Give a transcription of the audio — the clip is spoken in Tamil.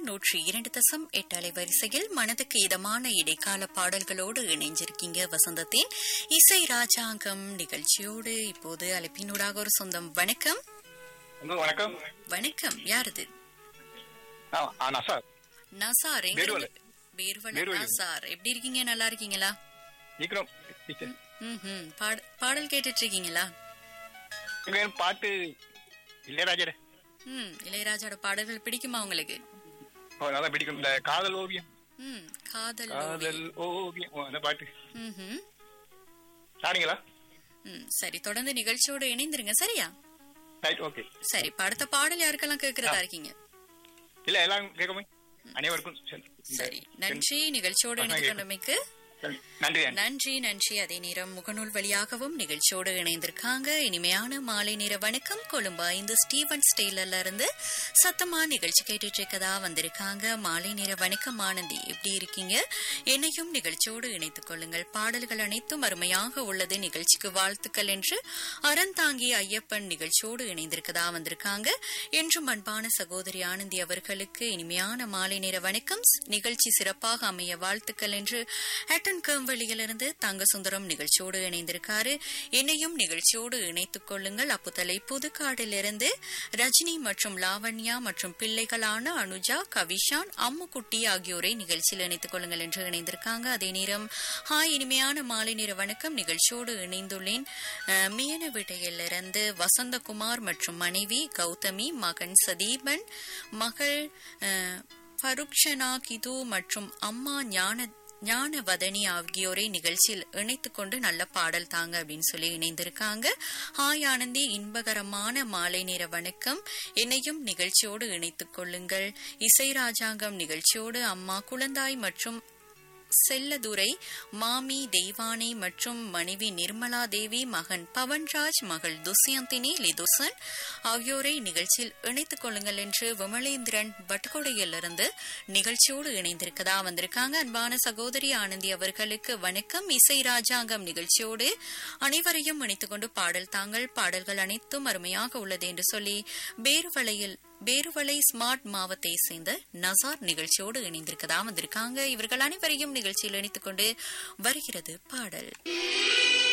நூற்றி இரண்டு தசம் எட்டு அலைவரிசையில் மனதுக்கு இதமான இடைக்கால பாடல்களோடு இணைஞ்சிருக்கீங்க வசந்தத்தின் இசை ராஜாங்கம் நிகழ்ச்சியோடு இப்போது அழைப்பினூடாக ஒரு சொந்தம் வணக்கம் உங்க வணக்கம் வணக்கம் யாரது ஆ, ஆ, நசார் நசார் எங்க பேர்வல. இருந்து? பேர்வல பேர்வல. நசார் எப்படி இருக்கீங்க நல்லா இருக்கீங்களா இருக்கிறோம் டீச்சர் ம்ஹும். பாட- பாடல் கேட்டுட்டு இருக்கீங்களா இங்க பாட்டு இளையராஜர் ம் இளையராஜாவோட பாடல்கள் பிடிக்குமா உங்களுக்கு நல்லா பிடிக்கும் இந்த காதல் ஓவியம் ம் காதல் காதல் ஓவியம் ஓ, அந்த பாட்டு ம்ஹும். சாரிங்களா ம் சரி தொடர்ந்து நிகழ்ச்சியோடு இணைந்திருங்க சரியா ரைட் ஓகே சரி இப்ப அடுத்த பாடல் யாருக்கெல்லாம் கேட்கறதா இருக்கீங்க இல்ல எல்லாம் கேட்கமே அனைவருக்கும் சரி. இந்த- சரி நன்றி நிகழ்ச்சியோடு பசங்க இணைந்து கொண்டமைக்கு சரி. நன்றி நன்றி நன்றி நன்றி அதே நேரம் முகநூல் வழியாகவும் நிகழ்ச்சியோடு இணைந்திருக்காங்க இனிமையான மாலை நேர வணக்கம் கொழும்பு ஐந்து ஸ்டீவன் ஸ்டெய்லர்ல இருந்து சத்தமா நிகழ்ச்சி கேட்டுட்டு இருக்கதா வந்திருக்காங்க மாலை நேர வணக்கம் ஆனந்தி எப்படி இருக்கீங்க என்னையும் நிகழ்ச்சியோடு இணைத்துக் கொள்ளுங்கள் பாடல்கள் அனைத்தும் அருமையாக உள்ளது நிகழ்ச்சிக்கு வாழ்த்துக்கள் என்று அறந்தாங்கி ஐயப்பன் நிகழ்ச்சியோடு இணைந்திருக்கதா வந்திருக்காங்க என்றும் அன்பான சகோதரி ஆனந்தி அவர்களுக்கு இனிமையான மாலை நேர வணக்கம் நிகழ்ச்சி சிறப்பாக அமைய வாழ்த்துக்கள் என்று ஹட்டன் கேம்வெளியிலிருந்து தங்கசுந்தரம் நிகழ்ச்சியோடு இணைந்திருக்காரு என்னையும் நிகழ்ச்சியோடு இணைத்துக் கொள்ளுங்கள் அப்புத்தலை புதுக்காடிலிருந்து ரஜினி மற்றும் லாவண்யா மற்றும் பிள்ளைகளான அனுஜா கவிஷான் அம்முக்குட்டி ஆகியோரை நிகழ்ச்சியில் இணைத்துக் கொள்ளுங்கள் என்று இணைந்திருக்காங்க அதே நேரம் ஹாய் இனிமையான மாலை நேர வணக்கம் நிகழ்ச்சியோடு இணைந்துள்ளேன் அஹ், மியனவிடையிலிருந்து வசந்தகுமார் மற்றும் மனைவி கௌதமி மகன் சதீபன் மகள் அஹ், ஃபருக்ஷனா கிது மற்றும் அம்மா ஞான ஞானவதனி ஆகியோரை நிகழ்ச்சியில் இணைத்துக் கொண்டு நல்ல பாடல் தாங்க அப்படின்னு சொல்லி இணைந்திருக்காங்க ஹாய் ஆனந்தி இன்பகரமான மாலை நேர வணக்கம் என்னையும் நிகழ்ச்சியோடு இணைத்துக் கொள்ளுங்கள் இசை ராஜாங்கம் நிகழ்ச்சியோடு அம்மா குழந்தாய் மற்றும் செல்லதுரை மாமி தெய்வானை மற்றும் மனைவி நிர்மலா தேவி மகன் பவன்ராஜ் மகள் துஷ்யந்தினி லிதுசன் ஆகியோரை நிகழ்ச்சியில் இணைத்துக் கொள்ளுங்கள் என்று விமலேந்திரன் வட்டுக்கொடையிலிருந்து நிகழ்ச்சியோடு இணைந்திருக்கதா வந்திருக்காங்க அன்பான சகோதரி ஆனந்தி அவர்களுக்கு வணக்கம் இசை ராஜாங்கம் நிகழ்ச்சியோடு அனைவரையும் இணைத்துக் கொண்டு பாடல் தாங்கள் பாடல்கள் அனைத்தும் அருமையாக உள்ளது என்று சொல்லி பேருவளையில் பேருவளை ஸ்மார்ட் மாவத்தை சேர்ந்த நசார் நிகழ்ச்சியோடு இணைந்திருக்கதா வந்திருக்காங்க இவர்கள் அனைவரையும் நிகழ்ச்சியில் இணைத்துக் கொண்டு வருகிறது பாடல்